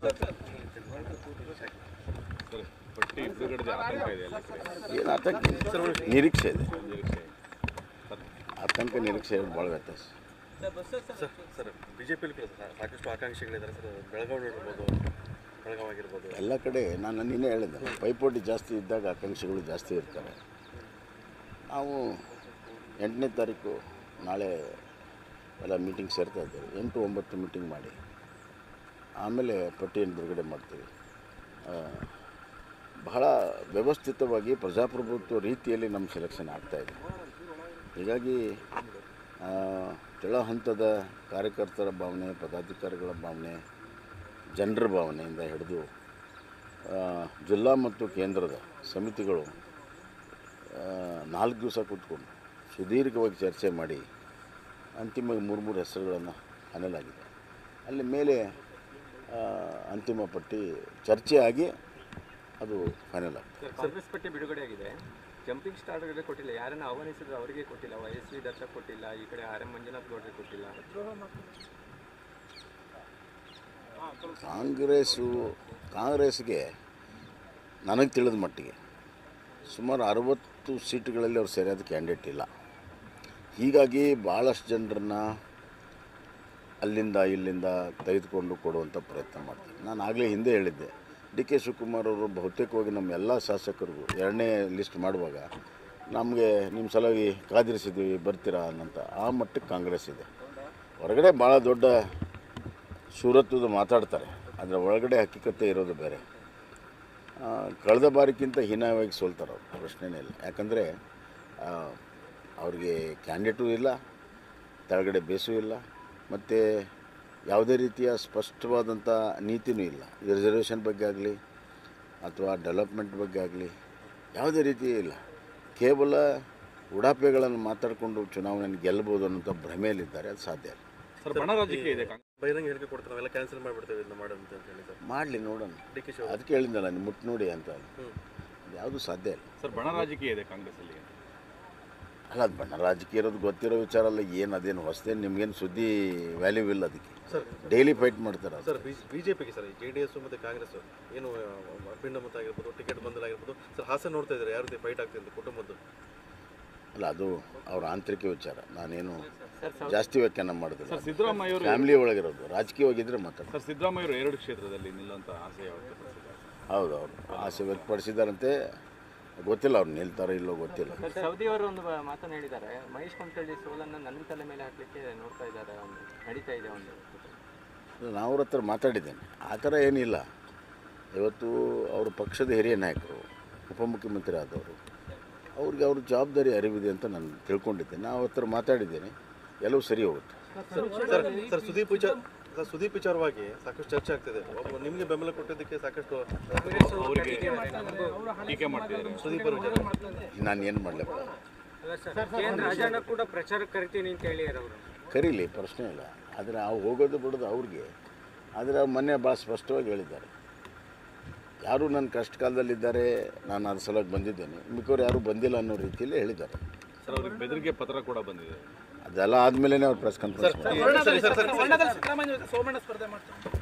Sir ಪಟ್ಟಿ ಬಿಡುಗಡೆ ಆತಂಕ ಇದೆ ಎಲ್ಲ ಕಡೆ ಏನು ಆತಂಕ ನಿರೀಕ್ಷೆ ಇದೆ ನಿರೀಕ್ಷೆ ಆತಂಕ ನಿರೀಕ್ಷೆ ಭಾಳ ವ್ಯತ್ಯಾಸ ಸರ್ ಸರ್ ಬಿ ಜೆ ಪಿಯಲ್ಲಿ ಕೂಡ ಸರ್ ಸಾಕಷ್ಟು ಆಕಾಂಕ್ಷಿಗಳಿದ್ದಾರೆ ಸರ್ ಬೆಳಗಾವಿ ಇರ್ಬೋದು ಬೆಳಗಾವಿ ಆಗಿರ್ಬೋದು ಎಲ್ಲ ಕಡೆ ನಾನು ನಿನ್ನೆ ಹೇಳಿದೆ ಪೈಪೋಟಿ ಜಾಸ್ತಿ ಇದ್ದಾಗ ಆಕಾಂಕ್ಷಿಗಳು ಜಾಸ್ತಿ ಇರ್ತಾರೆ ನಾವು ಎಂಟನೇ ತಾರೀಕು ನಾಳೆ ಎಲ್ಲ ಮೀಟಿಂಗ್ ಸೇರ್ತಾ ಇದ್ದೇವೆ ಎಂಟು ಒಂಬತ್ತು ಮೀಟಿಂಗ್ ಮಾಡಿ ಆಮೇಲೆ ಪಟ್ಟಿಯನ್ನು ಬಿಡುಗಡೆ ಮಾಡ್ತೀವಿ ಆ, ಬಹಳ ವ್ಯವಸ್ಥಿತವಾಗಿ ಪ್ರಜಾಪ್ರಭುತ್ವ ರೀತಿಯಲ್ಲಿ ನಮ್ಮ ಸೆಲೆಕ್ಷನ್ ಆಗ್ತಾಯಿದೆ ಹೀಗಾಗಿ ಆ, ಕೆಳ ಹಂತದ ಕಾರ್ಯಕರ್ತರ ಭಾವನೆ ಪದಾಧಿಕಾರಿಗಳ ಭಾವನೆ ಜನರ ಭಾವನೆಯಿಂದ ಹಿಡಿದು ಆ, ಜಿಲ್ಲಾ ಮತ್ತು ಕೇಂದ್ರದ ಸಮಿತಿಗಳು ಆ, ನಾಲ್ಕು ದಿವಸ ಕೂತ್ಕೊಂಡು ಸುದೀರ್ಘವಾಗಿ ಚರ್ಚೆ ಮಾಡಿ ಅಂತಿಮ ಮೂರು ಮೂರು ಹೆಸರುಗಳನ್ನು ಅನ್ನಲಾಗಿದೆ ಅಲ್ಲಿ ಮೇಲೆ ಆ, ಅಂತಿಮ ಪಟ್ಟಿ ಚರ್ಚೆ ಆಗಿ ಅದು ಫೈನಲ್ ಆಗ್ತದೆ ಸರ್ ಕಾಂಗ್ರೆಸ್ ಪಟ್ಟಿ ಬಿಡುಗಡೆಯಾಗಿದೆ ಜಂಪಿಂಗ್ ಸ್ಟಾರ್ಗಳಿಗೆ ಕೊಟ್ಟಿಲ್ಲ ಯಾರನ್ನ ಆಹ್ವಾನಿಸಿದ್ರು ಅವರಿಗೆ ಕೊಟ್ಟಿಲ್ಲ ವೈ ಎಸ್ ವಿ ದರ್ಶಕ್ ಕೊಟ್ಟಿಲ್ಲ ಈ ಕಡೆ ಆರ್ ಎಂ ಮಂಜುನಾಥ್ ಗೌಡ್ರಿಗೆ ಕೊಟ್ಟಿಲ್ಲ ಕಾಂಗ್ರೆಸ್ಸು ಕಾಂಗ್ರೆಸ್ಗೆ ನನಗೆ ತಿಳಿದ ಮಟ್ಟಿಗೆ ಸುಮಾರು ಅರವತ್ತು ಸೀಟುಗಳಲ್ಲಿ ಅವ್ರು ಸರಿಯಾದ ಕ್ಯಾಂಡಿಡೇಟ್ ಇಲ್ಲ ಹೀಗಾಗಿ ಭಾಳಷ್ಟು ಜನರನ್ನ ಅಲ್ಲಿಂದ ಇಲ್ಲಿಂದ ತೆಗೆದುಕೊಂಡು ಕೊಡುವಂಥ ಪ್ರಯತ್ನ ಮಾಡ್ತಾರೆ ನಾನು ಆಗಲೇ ಹಿಂದೆ ಹೇಳಿದ್ದೆ ಡಿ ಕೆ ಶಿವಕುಮಾರ್ ಅವರು ಬಹುತೇಕವಾಗಿ ನಮ್ಮ ಎಲ್ಲ ಶಾಸಕರಿಗೂ ಎರಡನೇ ಲಿಸ್ಟ್ ಮಾಡುವಾಗ ನಮಗೆ ನಿಮ್ಮ ಸಲುವಾಗಿ ಕಾದಿರಿಸಿದ್ದೀವಿ ಬರ್ತೀರಾ ಅನ್ನೋಂಥ ಆ ಮಟ್ಟಕ್ಕೆ ಕಾಂಗ್ರೆಸ್ ಇದೆ ಹೊರಗಡೆ ಭಾಳ ದೊಡ್ಡ ಸೂರತ್ವದ ಮಾತಾಡ್ತಾರೆ ಅದರ ಒಳಗಡೆ ಹಕ್ಕಿಕತೆ ಇರೋದು ಬೇರೆ ಆ, ಕಳೆದ ಬಾರಿಗಿಂತ ಹೀನಾಯವಾಗಿ ಸೋಲ್ತಾರೆ ಅವರು ಪ್ರಶ್ನೆನೇ ಇಲ್ಲ ಯಾಕಂದರೆ ಅವ್ರಿಗೆ ಕ್ಯಾಂಡಿಡೇಟು ಇಲ್ಲ ಕೆಳಗಡೆ ಬೇಸು ಇಲ್ಲ ಮತ್ತು ಯಾವುದೇ ರೀತಿಯ ಸ್ಪಷ್ಟವಾದಂಥ ನೀತಿನೂ ಇಲ್ಲ ರಿಸರ್ವೇಷನ್ ಬಗ್ಗೆ ಆಗಲಿ ಅಥವಾ ಡೆವಲಪ್ಮೆಂಟ್ ಬಗ್ಗೆ ಆಗಲಿ ಯಾವುದೇ ರೀತಿ ಇಲ್ಲ ಕೇವಲ ಉಡಾಪೆಗಳನ್ನು ಮಾತಾಡಿಕೊಂಡು ಚುನಾವಣೆಯನ್ನು ಗೆಲ್ಲಬಹುದು ಅನ್ನೋಂಥ ಭ್ರಮೆಯಲ್ಲಿದ್ದಾರೆ ಅದು ಸಾಧ್ಯ ಇಲ್ಲ ಸರ್ ಬಣ ರಾಜಕೀಯ ಇದೆ ಕಾಂಗ್ರೆಸ್ ಬಹಿರಂಗ ಹೇಳಿಕೆ ಕೊಡ್ತಾರೆ ನಾವೆಲ್ಲ ಕ್ಯಾನ್ಸಲ್ ಮಾಡಿಬಿಡ್ತೇವೆ ಇದನ್ನ ಮಾಡೋದಂತ ಅಂತ ಹೇಳಿ ಸರ್ ಮಾಡಲಿ ನೋಡೋಣ ಡಿ ಕೆ ಶಿವ ಅದಕ್ಕೆ ಹೇಳಿದ್ನಲ್ಲ ನೀವು ಮುಟ್ಟು ನೋಡಿ ಅಂತ ಹ್ಞೂ ಯಾವುದು ಸಾಧ್ಯ ಇಲ್ಲ ಸರ್ ಬಣ ರಾಜಕೀಯ ಇದೆ ಕಾಂಗ್ರೆಸ್ಸಲ್ಲಿ ಅಲ್ಲ ಅದು ಬಣ್ಣ ರಾಜಕೀಯ ಇರೋದು ಗೊತ್ತಿರೋ ವಿಚಾರ ಅಲ್ಲ ಏನು ಅದೇನು ಹೊಸದೇನು ನಿಮ್ಗೇನು ಸುದ್ದಿ ವ್ಯಾಲ್ಯೂ ಇಲ್ಲ ಅದಕ್ಕೆ ಸರ್ ಡೈಲಿ ಫೈಟ್ ಮಾಡ್ತಾರೆ ಅದು. ಸರ್ ಬಿ ಜೆ ಪಿಗೆ ಸರ್ ಜೆ ಡಿ ಎಸ್ ಮತ್ತು ಕಾಂಗ್ರೆಸ್ ಏನು ಅಭಿನ್ನ ಮತ ಆಗಿರ್ಬೋದು ಟಿಕೆಟ್ ಬಂದಲ್ ಆಗಿರ್ಬೋದು ಸರ್ ಹಾಸನ ನೋಡ್ತಾ ಇದ್ದಾರೆ ಯಾವ ರೀತಿ ಫೈಟ್ ಆಗ್ತಿದೆ ಕುಟುಂಬದ್ದು ಅಲ್ಲ ಅದು ಅವ್ರ ಆಂತರಿಕ ವಿಚಾರ ನಾನೇನು ಸರ್ ಜಾಸ್ತಿ ವ್ಯಾಖ್ಯಾನ ಮಾಡೋದಿಲ್ಲ ಸರ್ ಸಿದ್ದರಾಮಯ್ಯ ಅವರು ಫ್ಯಾಮಿಲಿ ಒಳಗಿರೋದು ರಾಜಕೀಯವಾಗಿದ್ದರೆ ಮಾತಾಡ ಸರ್ ಸಿದ್ದರಾಮಯ್ಯ ಅವರು ಎರಡು ಕ್ಷೇತ್ರದಲ್ಲಿ ನಿಲ್ಲುವಂತ ಆಸೆ ವ್ಯಕ್ತಪಡಿಸಿದ್ದಾರೆ ಹೌದು ಅವರು ಆಸೆ ವ್ಯಕ್ತಪಡಿಸಿದಾರಂತೆ ಗೊತ್ತಿಲ್ಲ ಅವ್ರು ನಿಲ್ತಾರೋ ಇಲ್ಲೋ ಗೊತ್ತಿಲ್ಲ ಸರ್ ಸೌದಿ ಅವರು ಒಂದು ಬ- ಮಾತನ್ನ ಹೇಳಿದ್ದಾರೆ ಮಹೇಶ್ ಕುಮಟಳ್ಳಿ ಸೋಲನ್ನ ನನ್ನ ತಲೆ ಮೇಲೆ ಹಾಕ್ಲಿಕ್ಕೆ ನೋಡ್ತಾ ಇದ್ದಾರೆ ಒಂದು ನಡೀತಾ ಇದೆ ಒಂದು ನಾವು ಅವ್ರ ಹತ್ರ ಮಾತಾಡಿದ್ದೇನೆ ಆ ಥರ ಏನಿಲ್ಲ ಇವತ್ತು ಅವರು ಪಕ್ಷದ ಹಿರಿಯ ನಾಯಕರು ಉಪಮುಖ್ಯಮಂತ್ರಿ ಆದವರು ಅವ್ರಿಗೆ ಅವ್ರ ಜವಾಬ್ದಾರಿ ಅರಿವಿದೆ ಅಂತ ನಾನು ತಿಳ್ಕೊಂಡಿದ್ದೇನೆ ನಾವು ಅವ್ರ ಹತ್ರ ಮಾತಾಡಿದ್ದೇನೆ ಎಲ್ಲವೂ ಸರಿ ಹೋಗುತ್ತೆ ಸರ್ ಸರ್ ಸುದೀಪ್ ವಿಚಾರ ಸರ್ ಸುದೀಪ್ ವಿಚಾರವಾಗಿ ಸಾಕಷ್ಟು ಚರ್ಚೆ ಆಗ್ತಿದೆ ಒಬ್ಬ ನಿಮಗೆ ಬೆಂಬಲ ಕೊಟ್ಟಿದ್ದಕ್ಕೆ ಸಾಕಷ್ಟು ಅವರಿಗೆ ಟೀಕೆ ಮಾಡ್ತಿದ್ದಾರೆ ಸುದೀಪ್ ಅವ್ರ ವಿಚಾರ ನಾನು ಏನು ಮಾಡಲಪ್ಪ ರಾಜಣ್ಣ ಕೂಡ ಪ್ರಚಾರಕ್ಕೆ ಕರಿತೀನಿ ಅಂತ ಹೇಳಿದ್ದಾರೆ ಅವರು ಕರೀಲಿ ಪ್ರಶ್ನೆ ಇಲ್ಲ ಆದರೆ ಅವ್ರು ಹೋಗೋದು ಬಿಡೋದು ಅವ್ರಿಗೆ ಆದರೆ ಅವ್ರು ಮೊನ್ನೆ ಭಾಳ ಸ್ಪಷ್ಟವಾಗಿ ಹೇಳಿದ್ದಾರೆ ಯಾರು ನನ್ನ ಕಷ್ಟ ಕಾಲದಲ್ಲಿದ್ದಾರೆ ನಾನು ಅದ್ರ ಸಲುವಾಗಿ ಬಂದಿದ್ದೇನೆ ಮಿಕ್ಕವ್ರು ಯಾರೂ ಬಂದಿಲ್ಲ ಅನ್ನೋ ರೀತಿಯಲ್ಲಿ ಹೇಳಿದ್ದಾರೆ ಸರ್ ಅವ್ರಿಗೆ ಬೆದರಿಕೆ ಪತ್ರ ಕೂಡ ಬಂದಿದೆ ಅದೆಲ್ಲ ಆದಮೇಲೆ ಅವ್ರು ಪ್ರೆಸ್ ಕಾನ್ಫರೆನ್ಸ್ ಮಾಡಿ ಸರಿ ಸರ್ ಸರ್ ಸೋಮಣ್ಣ ಸ್ಪರ್ಧೆ ಮಾಡ್ತಾರೆ